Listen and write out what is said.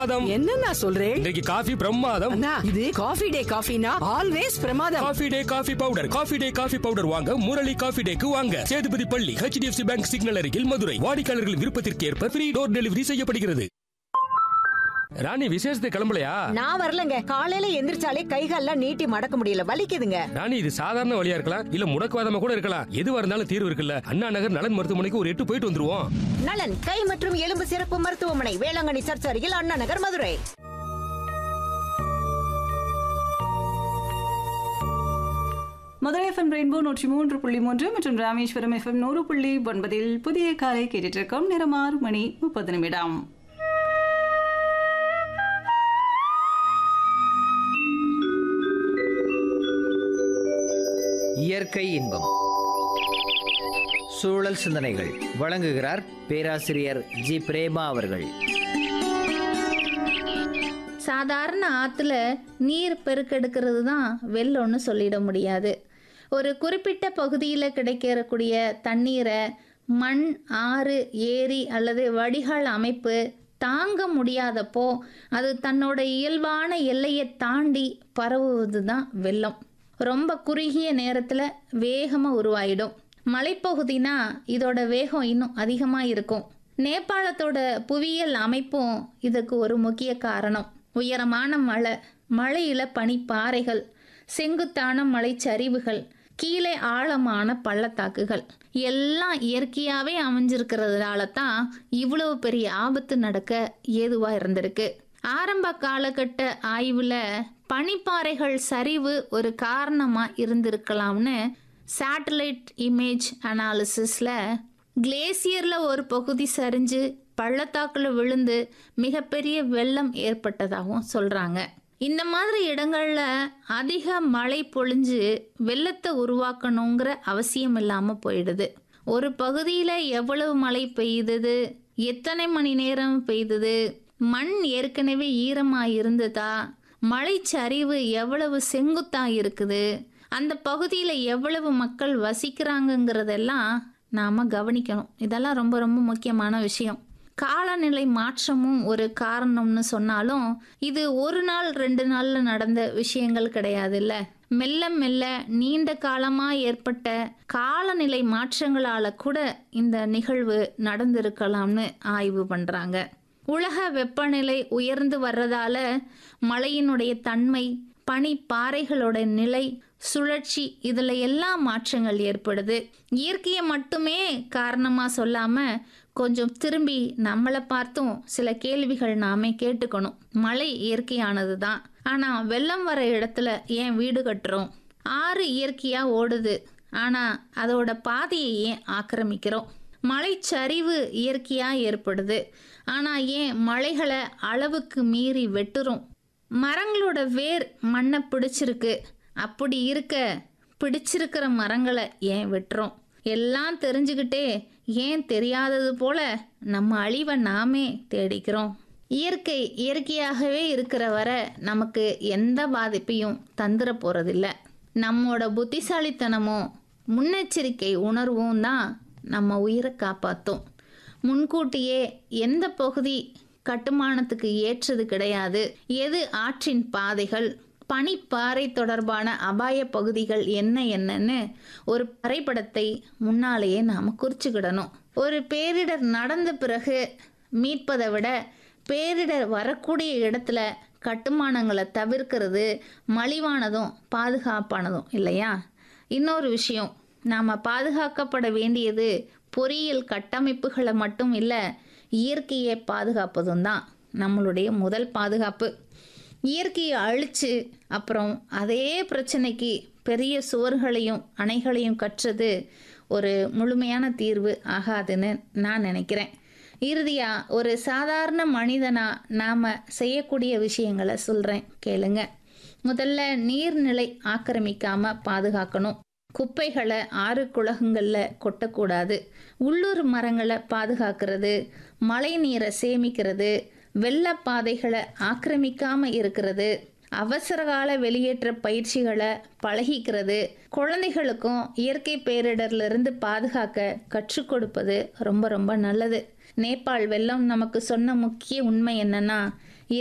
பிரமாதம் என்னன்னா சொல்றேன் இன்றைக்கு காஃபி பிரமாதம் அண்ணா இது காஃபி டே காஃபினா ஆல்வேஸ் பிரமாதம் coffee day coffee powder coffee day coffee powder வாங்க முரளி காஃபி டேக்கு வாங்க சேதுபதி பள்ளி ஹெச்டிஎஃப்சி பேங்க் சிக்னல் அருகில் மதுரை வாடிக்கையாளர்களின் விருப்பத்திற்கு ஏற்ப ஃப்ரீ டோர் டெலிவரி செய்யப்படுகிறது ராணி விசேஷத்துக்கு கிளம்பலையா நான் வரலங்க காலையில எந்திரிச்சாலே கைகால்லாம் நீட்டி மடக்க முடியல வலிக்குதுங்க ராணி இது சாதாரண வழியா இருக்கலாம் இல்ல முடக்குவாதமா கூட இருக்கலாம் எதுவா இருந்தாலும் தீர்வு இருக்குல்ல அண்ணா நகர் நலன் மருத்துவமனைக்கு ஒரு எட்டு போயிட்டு வந்துருவோம் நலன் கை மற்றும் எலும்பு சிறப்பு மருத்துவமனை வேளாங்கண்ணி சர்ச் அருகில் அண்ணா நகர் மதுரை மதுரை எஃப்எம் ரெயின்போ நூற்றி மூன்று புள்ளி மூன்று மற்றும் ராமேஸ்வரம் எஃப்எம் நூறு புள்ளி ஒன்பதில் புதிய காலை கேட்டுட்டு இருக்கோம் நேரம் ஆறு மணி முப்பது நிமிடம் இயற்கை இன்பம் சூழல் சிந்தனைகள் வழங்குகிறார் பேராசிரியர் ஜி பிரேமா அவர்கள் சாதாரண ஆற்றுல நீர் பெருக்கெடுக்கிறது தான் வெள்ளம்னு சொல்லிட முடியாது ஒரு குறிப்பிட்ட பகுதியில் கிடைக்கக்கூடிய தண்ணீரை மண் ஆறு ஏரி அல்லது வடிகால் அமைப்பு தாங்க முடியாதப்போ அது தன்னோட இயல்பான எல்லையை தாண்டி பரவுவது தான் வெள்ளம் ரொம்ப குறுகிய நேரத்தில் வேகமாக உருவாயிடும் மலைப்பகுதினா இதோட வேகம் இன்னும் அதிகமாக இருக்கும் நேபாளத்தோட புவியியல் அமைப்பும் இதுக்கு ஒரு முக்கிய காரணம் உயரமான மலை மழையில பனிப்பாறைகள் செங்குத்தான மலைச்சரிவுகள் கீழே ஆழமான பள்ளத்தாக்குகள் எல்லாம் இயற்கையாகவே அமைஞ்சிருக்கிறதுனால தான் இவ்வளவு பெரிய ஆபத்து நடக்க ஏதுவாக இருந்திருக்கு ஆரம்ப காலகட்ட ஆய்வில் பனிப்பாறைகள் சரிவு ஒரு காரணமாக இருந்திருக்கலாம்னு சேட்டலைட் இமேஜ் அனாலிசிஸில் கிளேசியரில் ஒரு பகுதி சரிஞ்சு பள்ளத்தாக்குல விழுந்து மிகப்பெரிய வெள்ளம் ஏற்பட்டதாகவும் சொல்கிறாங்க இந்த மாதிரி இடங்கள்ல அதிக மழை பொழிஞ்சு வெள்ளத்தை உருவாக்கணுங்கிற அவசியம் இல்லாமல் போயிடுது ஒரு பகுதியில் எவ்வளவு மழை பெய்தது எத்தனை மணி நேரம் பெய்தது மண் ஏற்கனவே ஈரமாக இருந்ததா மழைச்சரிவு எவ்வளவு செங்குத்தா இருக்குது அந்த பகுதியில் எவ்வளவு மக்கள் வசிக்கிறாங்கங்கிறதெல்லாம் நாம் கவனிக்கணும் இதெல்லாம் ரொம்ப ரொம்ப முக்கியமான விஷயம் காலநிலை மாற்றமும் ஒரு காரணம்னு சொன்னாலும் இது ஒரு நாள் ரெண்டு நாளில் நடந்த விஷயங்கள் கிடையாதுல்ல மெல்ல மெல்ல நீண்ட காலமாக ஏற்பட்ட காலநிலை மாற்றங்களால் கூட இந்த நிகழ்வு நடந்திருக்கலாம்னு ஆய்வு பண்ணுறாங்க உலக வெப்பநிலை உயர்ந்து வர்றதால மழையினுடைய தன்மை பனி பாறைகளோட நிலை சுழற்சி இதில் எல்லாம் மாற்றங்கள் ஏற்படுது இயற்கையை மட்டுமே காரணமாக சொல்லாமல் கொஞ்சம் திரும்பி நம்மளை பார்த்தும் சில கேள்விகள் நாமே கேட்டுக்கணும் மழை இயற்கையானது தான் ஆனால் வெள்ளம் வர இடத்துல ஏன் வீடு கட்டுறோம் ஆறு இயற்கையாக ஓடுது ஆனால் அதோட பாதையை ஏன் ஆக்கிரமிக்கிறோம் மலைச்சரிவு இயற்கையாக ஏற்படுது ஆனால் ஏன் மலைகளை அளவுக்கு மீறி வெட்டுறோம் மரங்களோட வேர் மண்ணை பிடிச்சிருக்கு அப்படி இருக்க பிடிச்சிருக்கிற மரங்களை ஏன் வெட்டுறோம் எல்லாம் தெரிஞ்சுக்கிட்டே ஏன் தெரியாதது போல நம்ம அழிவை நாமே தேடிக்கிறோம் இயற்கை இயற்கையாகவே இருக்கிற வரை நமக்கு எந்த பாதிப்பையும் தந்துட போகிறதில்ல நம்மோட புத்திசாலித்தனமும் முன்னெச்சரிக்கை உணர்வும் தான் நம்ம உயிரை காப்பாற்றும் முன்கூட்டியே எந்த பகுதி கட்டுமானத்துக்கு ஏற்றது கிடையாது எது ஆற்றின் பாதைகள் பனிப்பாறை தொடர்பான அபாய பகுதிகள் என்ன என்னன்னு ஒரு வரைபடத்தை முன்னாலேயே நாம் குறிச்சுக்கிடணும் ஒரு பேரிடர் நடந்த பிறகு மீட்பதை விட பேரிடர் வரக்கூடிய இடத்துல கட்டுமானங்களை தவிர்க்கிறது மலிவானதும் பாதுகாப்பானதும் இல்லையா இன்னொரு விஷயம் நாம் பாதுகாக்கப்பட வேண்டியது பொறியியல் கட்டமைப்புகளை மட்டும் இல்லை இயற்கையை பாதுகாப்பதும் தான் நம்மளுடைய முதல் பாதுகாப்பு இயற்கையை அழித்து அப்புறம் அதே பிரச்சனைக்கு பெரிய சுவர்களையும் அணைகளையும் கற்றது ஒரு முழுமையான தீர்வு ஆகாதுன்னு நான் நினைக்கிறேன் இறுதியாக ஒரு சாதாரண மனிதனாக நாம் செய்யக்கூடிய விஷயங்களை சொல்கிறேன் கேளுங்க முதல்ல நீர்நிலை ஆக்கிரமிக்காமல் பாதுகாக்கணும் குப்பைகளை ஆறு குளகங்களில் கொட்டக்கூடாது உள்ளூர் மரங்களை பாதுகாக்கிறது மழை நீரை சேமிக்கிறது வெள்ளப்பாதைகளை ஆக்கிரமிக்காமல் இருக்கிறது அவசரகால வெளியேற்ற பயிற்சிகளை பழகிக்கிறது குழந்தைகளுக்கும் இயற்கை பேரிடர்லேருந்து பாதுகாக்க கற்றுக் கொடுப்பது ரொம்ப ரொம்ப நல்லது நேபாள் வெள்ளம் நமக்கு சொன்ன முக்கிய உண்மை என்னன்னா